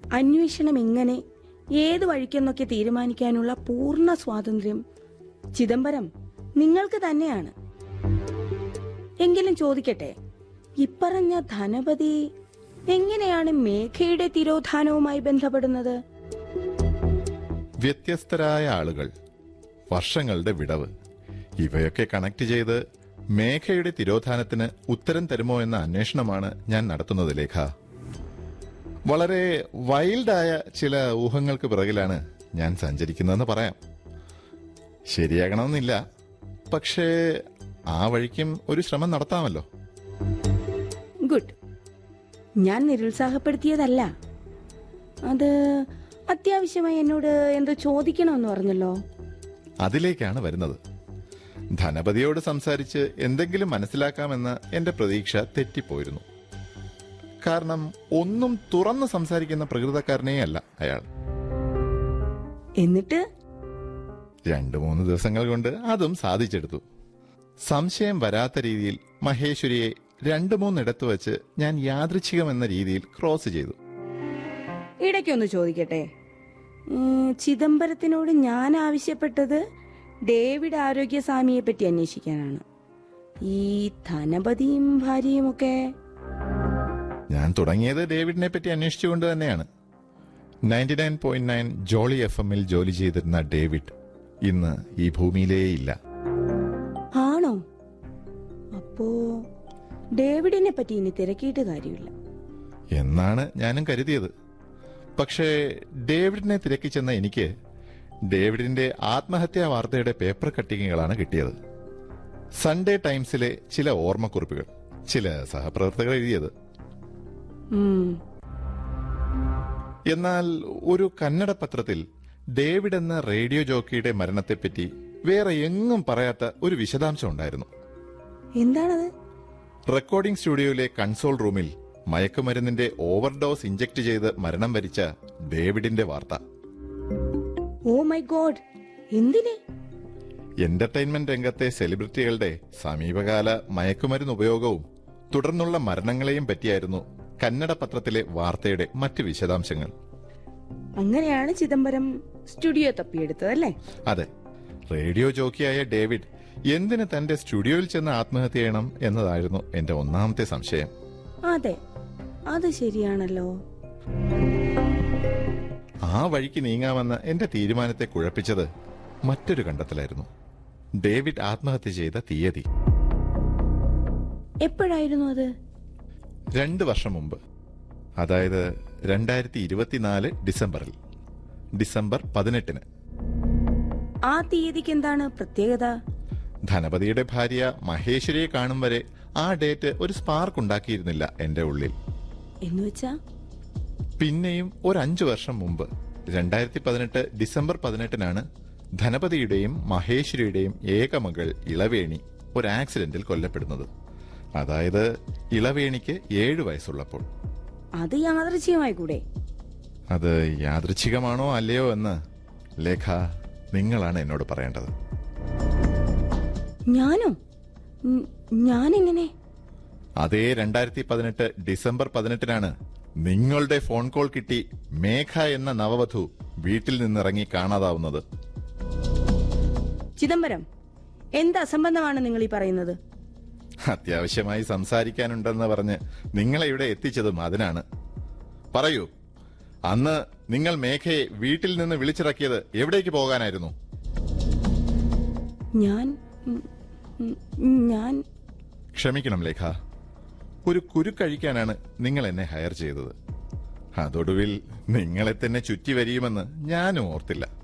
അന്വേഷണം എങ്ങനെ ഏത് വഴിക്കെന്നൊക്കെ തീരുമാനിക്കാനുള്ള പൂർണ്ണ സ്വാതന്ത്ര്യം ചിദംബരം നിങ്ങൾക്ക് തന്നെയാണ് എങ്കിലും ചോദിക്കട്ടെ ഇപ്പറഞ്ഞ ധനപതി എങ്ങനെയാണ് മേഘയുടെ തിരോധാനവുമായി ബന്ധപ്പെടുന്നത് വ്യത്യസ്തരായ ആളുകൾ വർഷങ്ങളുടെ വിടവ് ഇവയൊക്കെ കണക്ട് ചെയ്ത് മേഘയുടെ തിരോധാനത്തിന് ഉത്തരം തരുമോ എന്ന അന്വേഷണമാണ് ഞാൻ നടത്തുന്നത് ലേഖ വളരെ വൈൽഡായ ചില ഊഹങ്ങൾക്ക് പിറകിലാണ് ഞാൻ സഞ്ചരിക്കുന്നതെന്ന് പറയാം ശരിയാകണമെന്നില്ല പക്ഷേ ആ വഴിക്കും ഒരു ശ്രമം നടത്താമല്ലോ ഗുഡ് ഞാൻ നിരുത്സാഹപ്പെടുത്തിയതല്ല അത് അത്യാവശ്യമായി എന്നോട് എന്തോ ചോദിക്കണമെന്ന് പറഞ്ഞല്ലോ അതിലേക്കാണ് വരുന്നത് ധനപതിയോട് സംസാരിച്ച് എന്തെങ്കിലും മനസ്സിലാക്കാമെന്ന എന്റെ പ്രതീക്ഷ തെറ്റിപ്പോയിരുന്നു കാരണം ഒന്നും തുറന്ന് സംസാരിക്കുന്ന പ്രകൃതക്കാരനേ അല്ല അയാൾ എന്നിട്ട് രണ്ടു മൂന്ന് ദിവസങ്ങൾ കൊണ്ട് അതും സാധിച്ചെടുത്തു സംശയം വരാത്ത രീതിയിൽ മഹേശ്വരിയെ രണ്ടു മൂന്നിടത്ത് വെച്ച് ഞാൻ യാദൃച്ഛികമെന്ന രീതിയിൽ ക്രോസ് ചെയ്തു ഇടയ്ക്കൊന്ന് ചോദിക്കട്ടെ ഉം, ചിദംബരത്തിനോട് ഞാൻ ആവശ്യപ്പെട്ടത് ഡേവിഡ് ആരോഗ്യസ്വാമിയെ പറ്റി അന്വേഷിക്കാനാണ് ഈ ധനപതിയും ഭാര്യയും ഒക്കെ ഞാൻ തുടങ്ങിയത് ഡേവിഡിനെ പറ്റി അന്വേഷിച്ചുകൊണ്ട് തന്നെയാണ് ninety nine point nine jolly F എമ്മിൽ ജോലി ചെയ്തിരുന്ന ഡേവിഡ് ഇന്ന് ഈ ഭൂമിയിലേ ഇല്ല ആണോ അപ്പോ ഡേവിഡിനെ പറ്റി ഇനി തിരക്കിയിട്ട് കാര്യമില്ല എന്നാണ് ഞാനും കരുതിയത് പക്ഷേ ഡേവിഡിനെ തിരക്കി ചെന്ന എനിക്ക് ഡേവിഡിന്റെ ആത്മഹത്യാ വാർത്തയുടെ പേപ്പർ കട്ടിങ്ങുകളാണ് കിട്ടിയത് സൺഡേ ടൈംസിലെ ചില ഓർമ്മക്കുറിപ്പുകൾ ചില സഹപ്രവർത്തകർ എഴുതിയത് ഉം, എന്നാൽ ഒരു കന്നഡ പത്രത്തിൽ ഡേവിഡ് എന്ന റേഡിയോ ജോക്കിയുടെ മരണത്തെപ്പറ്റി വേറെ എങ്ങും പറയാത്ത ഒരു വിശദാംശം ഉണ്ടായിരുന്നു എന്താണത് റെക്കോർഡിംഗ് സ്റ്റുഡിയോയിലെ കൺസോൾ റൂമിൽ മയക്കുമരുന്നിന്റെ ഓവർഡോസ് ഇഞ്ചക്ട് ചെയ്ത് മരണം വരിച്ച ഡേവിഡിന്റെ വാർത്ത ഓ മൈ ഗോഡ് എന്തിന് എന്റർടൈൻമെന്റ് രംഗത്തെ സെലിബ്രിറ്റികളുടെ സമീപകാല മയക്കുമരുന്ന് ഉപയോഗവും തുടർന്നുള്ള മരണങ്ങളെയും പറ്റിയായിരുന്നു കന്നഡ പത്രത്തിലെ വാർത്തയുടെ മറ്റ് വിശദാംശങ്ങൾ അങ്ങനെയാണ് ചിദംബരം സ്റ്റുഡിയോ തപ്പിയെടുത്തത് അല്ലേ അതെ റേഡിയോ ജോക്കിയായ ഡേവിഡ് എന്തിന് തന്റെ സ്റ്റുഡിയോയിൽ ചെന്ന് ആത്മഹത്യ ചെയ്യണം എന്നതായിരുന്നു എന്റെ ഒന്നാമത്തെ സംശയം അതെ അത് ശരിയാണല്ലോ ആ വഴിക്ക് നീങ്ങാമെന്ന എന്റെ തീരുമാനത്തെ കുഴപ്പിച്ചത് മറ്റൊരു കണ്ടെത്തലായിരുന്നു ഡേവിഡ് ആത്മഹത്യ ചെയ്ത തീയതി എപ്പോഴായിരുന്നു അത് രണ്ട് വർഷം മുമ്പ് അതായത് രണ്ടായിരത്തി ഇരുപത്തിനാല് ഡിസംബറിൽ ഡിസംബർ പതിനെട്ടിന് ആ തീയതിക്ക് എന്താണ് പ്രത്യേകത ധനപതിയുടെ ഭാര്യ മഹേശ്വരിയെ കാണും വരെ ആ ഡേറ്റ് ഒരു സ്പാർക്ക് ഉണ്ടാക്കിയിരുന്നില്ല എന്റെ ഉള്ളിൽ എന്നുവെച്ചാ പിന്നെയും ഒരു അഞ്ചു വർഷം മുമ്പ് രണ്ടായിരത്തി പതിനെട്ട് ഡിസംബർ പതിനെട്ടിനാണ് ധനപതിയുടെയും മഹേശ്വരിയുടെയും ഏകമകൾ ഇളവേണി ഒരു ആക്സിഡന്റിൽ കൊല്ലപ്പെടുന്നത് അതായത് ഇളവേണിക്ക് ഏഴു വയസ്സുള്ളപ്പോൾ അത് യാദൃച്ഛികമായി കൂടെ അത് യാദൃച്ഛികമാണോ അല്ലയോ എന്ന് ലേഖ നിങ്ങളാണ് എന്നോട് പറയേണ്ടത് ഞാനോ ഉം, ഞാനെങ്ങനെ അതേ രണ്ടായിരത്തി പതിനെട്ട് ഡിസംബർ പതിനെട്ടിനാണ് നിങ്ങളുടെ ഫോൺ കോൾ കിട്ടി മേഘ എന്ന നവവധു വീട്ടിൽ നിന്നിറങ്ങി കാണാതാവുന്നത് ചിദംബരം എന്ത് അസംബന്ധമാണ് നിങ്ങൾ ഈ പറയുന്നത് അത്യാവശ്യമായി സംസാരിക്കാനുണ്ടെന്ന് പറഞ്ഞ് നിങ്ങളെ ഇവിടെ എത്തിച്ചതും അതിനാണ് പറയൂ അന്ന് നിങ്ങൾ മേഘയെ വീട്ടിൽ നിന്ന് വിളിച്ചിറക്കിയത് എവിടേക്ക് പോകാനായിരുന്നു ഞാൻ ഉം, ഉം, ഞാൻ ക്ഷമിക്കണം ലേഖ ഒരു കുരുക്കഴിക്കാനാണ് നിങ്ങൾ എന്നെ ഹയർ ചെയ്തത് അതൊടുവിൽ നിങ്ങളെ തന്നെ ചുറ്റി വരിയുമെന്ന് ഞാനും ഓർത്തില്ല